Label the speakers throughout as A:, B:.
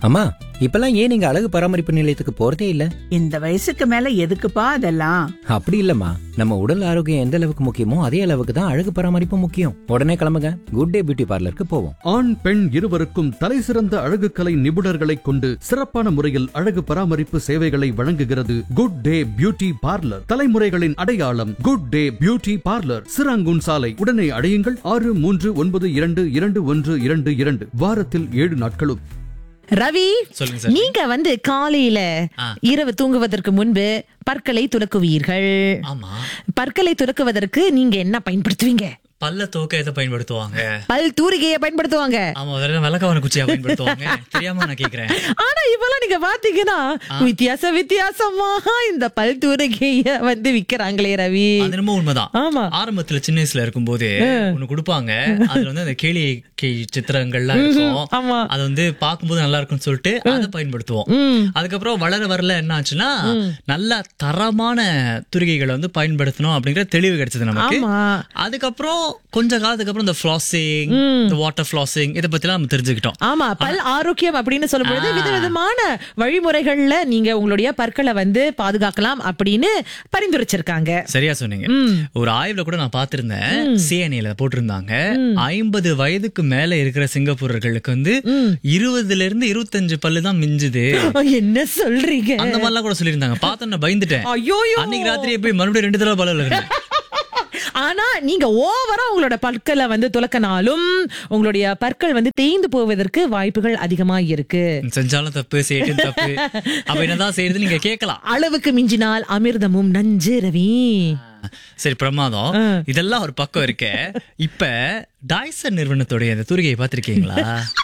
A: அம்மா இப்பெல்லாம் ஏன் நீங்க அழகு பராமரிப்பு நிலையத்துக்கு போறதே இல்ல
B: இந்த வயசுக்கு மேல எதுக்குப்பா அதெல்லாம்
A: அப்படி இல்லம்மா நம்ம உடல் ஆரோக்கியம் எந்த அளவுக்கு முக்கியமோ அதே அளவுக்கு தான் அழகு பராமரிப்பு முக்கியம் உடனே கிளம்புங்க குட் டே பியூட்டி பார்லருக்கு போவோம்
C: ஆண் பெண் இருவருக்கும் தலைசிறந்த அழகுக்கலை நிபுணர்களைக் கொண்டு சிறப்பான முறையில் அழகு பராமரிப்பு சேவைகளை வழங்குகிறது குட் டே பியூட்டி பார்லர் தலைமுறைகளின் அடையாளம் good day beauty parlour Serangoon சாலை உடனே அடையுங்கள் ஆறு மூன்று ஒன்பது இரண்டு இரண்டு ஒன்று இரண்டு இரண்டு வாரத்தில் ஏழு நாட்களும்
D: ரவி
E: சொல்லுங்க சார்
D: நீங்க வந்து காலையில
E: ஆ.
D: இரவு தூங்குவதற்கு முன்பு பற்களை துலக்குவீர்கள்
E: ஆமா
D: பற்களை துலக்குவதற்கு நீங்க என்ன பயன்படுத்துவீங்க
E: பல்ல தோக்க எதை பயன்படுத்துவாங்க
D: பல் தூரிகையை பயன்படுத்துவாங்க
E: ஆமா வேற விளக்கவன குச்சியா பயன்படுத்துவாங்க தெரியாம நான் கேக்குறேன்
D: ஆனா இப்பெல்லாம் நீங்க பாத்தீங்கன்னா வித்தியாச வித்தியாசமா இந்த பல் தூரிகைய வந்து விக்கிறாங்களே ரவி
E: அது என்னமோ உண்மைதான்
D: ஆமா
E: ஆரம்பத்துல சின்ன வயசுல இருக்கும்போது ஒண்ணு கொடுப்பாங்க அதுல வந்து அந்த கேலி கே சித்திரங்கள்லாம் இருக்கும்
D: ஆமா.
E: அது வந்து பார்க்கும்போது நல்லா இருக்கும்னு சொல்லிட்டு அதை பயன்படுத்துவோம்
D: ம்.
E: அதுக்கப்புறம் வளர வரல என்ன ஆச்சுன்னா நல்ல தரமான துரிகைகளை வந்து பயன்படுத்தணும் அப்படிங்கிற தெளிவு கிடைச்சது நமக்கு
D: ஆமா
E: அதுக்கப்புறம் கொஞ்ச காலத்துக்கு அப்புறம் இந்த ஃபிளாசிங் இந்த வாட்டர் ஃபிளாசிங் இதை பத்திலாம் நம்ம தெரிஞ்சுக்கிட்டோம்
D: ஆமா பல் ஆரோக்கியம் அப்படின்னு சொல்லும்பொழுது
E: ஆ.
D: விதவிதமான வழிமுறைகள்ல நீங்க உங்களுடைய பற்களை வந்து பாதுகாக்கலாம் அப்படின்னு பரிந்துரைச்சிருக்காங்க
E: சரியா சொன்னீங்க ஒரு ஆய்வுல கூட நான் பார்த்திருந்தேன் சிஎன்ஏல போட்டிருந்தாங்க ஐம்பது வயதுக்கு மேல இருக்கிற சிங்கப்பூரர்களுக்கு வந்து இருபதுல இருந்து இருபத்தஞ்சு பல்லு தான் மிஞ்சுது
D: என்ன சொல்றீங்க
E: அந்த மாதிரிலாம் கூட சொல்லியிருந்தாங்க பார்த்து நான் பயந்துட்டேன்
D: ஐயோயோ
E: அன்னைக்கு ராத்திரி போய் மறுபடியும் ரெண்டு தடவை பல்ல இருந்தேன்
D: ஆனா நீங்க ஓவரா உங்களோட பற்களை வந்து துலக்கினாலும் உங்களுடைய பற்கள் வந்து தேய்ந்து போவதற்கு வாய்ப்புகள் அதிகமா இருக்கு
E: செஞ்சாலும் தப்பு செய்யட்டும் தப்பு அப்ப என்னதான் செய்யறது நீங்க கேட்கலாம்
D: அளவுக்கு மிஞ்சினால் அமிர்தமும் நஞ்சு ரவி
E: சரி பிரமாதம் இதெல்லாம் ஒரு பக்கம் இருக்க இப்ப டைசன் நிறுவனத்துடைய அந்த தூரிகையை பார்த்திருக்கீங்களா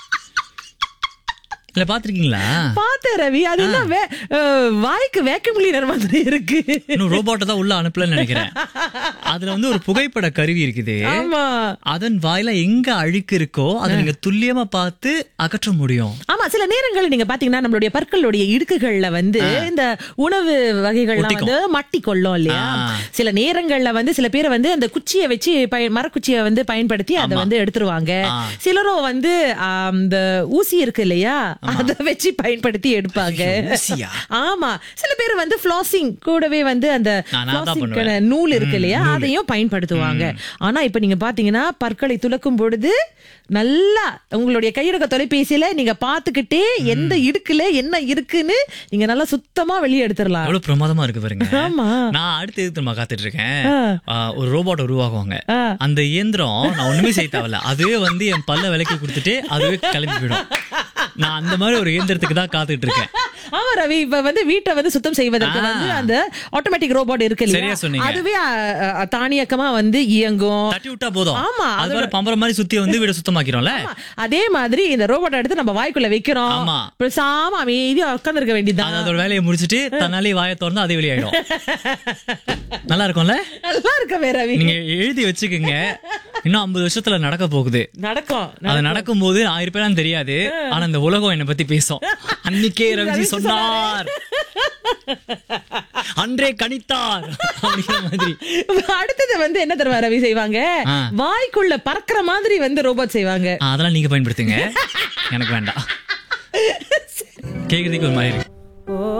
E: இல்ல பாத்திருக்கீங்களா
D: பார்த்தேன் ரவி அது என்ன வே- அஹ், வாய்க்கு வேக்கம் கிளீனர் மாதிரி இருக்கு
E: இன்னும் ரோபோட்டை தான் உள்ள அனுப்பலன்னு நினைக்கிறேன் அதுல வந்து ஒரு புகைப்பட கருவி இருக்குது
D: ஆமா
E: அதன் வாயில எங்க அழுக்கு இருக்கோ அதை நீங்க துல்லியமா பார்த்து அகற்ற முடியும்
D: ஆமா சில நேரங்கள்ல நீங்க பாத்தீங்கன்னா நம்மளுடைய பற்களுடைய இடுக்குகள்ல வந்து இந்த உணவு வகைகள்லாம்
E: ஒட்டிக்கும்.
D: வந்து மட்டி கொள்ளும் இல்லையா
E: ஆ.
D: சில நேரங்கள்ல வந்து சில பேர் வந்து அந்த குச்சியை வச்சு பய- மரக்குச்சியை வந்து பயன்படுத்தி அதை வந்து எடுத்துருவாங்க
E: ஆ.
D: சிலரும் வந்து ஆம், இந்த ஊசி இருக்கு இல்லையா அதை வச்சு பயன்படுத்தி எடுப்பாங்க
E: ஊசியா?
D: ஆமா சில பேர் வந்து ஃபிளாசிங் கூடவே வந்து அந்த
E: நான் நான் தான்
D: flossing
E: பண்ணுவேன்.
D: நூல் இருக்கு இல்லையா அதையும் பயன்படுத்துவாங்க ஆனா இப்ப நீங்க பாத்தீங்கன்னா பற்களை துலக்கும் பொழுது நல்லா உங்களுடைய கையடக்க தொலைபேசியில நீங்க பாத்துக்கிட்டே எந்த இடுக்குல என்ன இருக்குன்னு நீங்க நல்லா சுத்தமா வெளியே எடுத்துடலாம்
E: எவ்வளவு பிரமாதமா இருக்கு பாருங்க
D: ஆமா.
E: நான் அடுத்து எதுக்கு தெரியுமா காத்துட்டு இருக்கேன்
D: ஆ.
E: ஆ, ஒரு ரோபோட் உருவாக்குவாங்க
D: ஆ.
E: அந்த இயந்திரம் நான் ஒண்ணுமே செய்ய தேவையில்ல அதுவே வந்து என் பல்ல விலைக்கு கொடுத்துட்டு அதுவே கிளம்பி போயிடும் நான் அந்த மாதிரி ஒரு இயந்திரத்துக்கு தான் காத்துட்டு இருக்கேன்
D: ஆமா ரவி இப்ப வந்து வீட்டை வந்து சுத்தம் செய்வதற்கு
E: ஆ.
D: வந்து அந்த ஆட்டோமேட்டிக் ரோபோட் இருக்கு
E: சரியா
D: இல்லையா
E: சொன்னீங்க.
D: அதுவே அ, அ, தானியக்கமா வந்து இயங்கும்
E: தட்டி விட்டா போதும்
D: ஆமா,
E: அது
D: அதோட-
E: வேற பம்பர மாதிரி சுத்தி வந்து வீட சுத்தமாக்கிறோம்ல
D: ஆமா. அதே மாதிரி இந்த ரோபோட் எடுத்து நம்ம வாய்க்குள்ள வைக்கிறோம்
E: ஆமா.
D: பேசாம அமைதியா உட்கார்ந்திருக்க
E: அது
D: வேண்டியதுதான்
E: அதோட வேலையை முடிச்சிட்டு தன்னாலே வாயை திறந்து அதே வெளியாயிடும் நல்லா இருக்கும்ல
D: நல்லா இருக்கவே ரவி
E: நீங்க எழுதி வச்சுக்கோங்க இன்னும் ஐம்பது வருஷத்துல நடக்க போகுது
D: நடக்கும்
E: அது நடக்கும்போது ஆயிரம் பேரும் தெரியாது ஆனா இந்த உலகம் என்ன பத்தி பேசும் அன்னைக்கே ரவிஜி சொன்னார் அன்றே கணித்தார் அப்படிங்கிற மாதிரி
D: அடுத்தது வந்து என்ன தருவா ரவி செய்வாங்க
E: ஆ.
D: வாய்க்குள்ள பறக்கிற மாதிரி வந்து ரோபோட் செய்வாங்க
E: ஆ, அதெல்லாம் நீங்க பயன்படுத்துங்க எனக்கு வேண்டாம் கேக்குறதுக்கு ஒரு மாதிரி இருக்கு
D: ஓ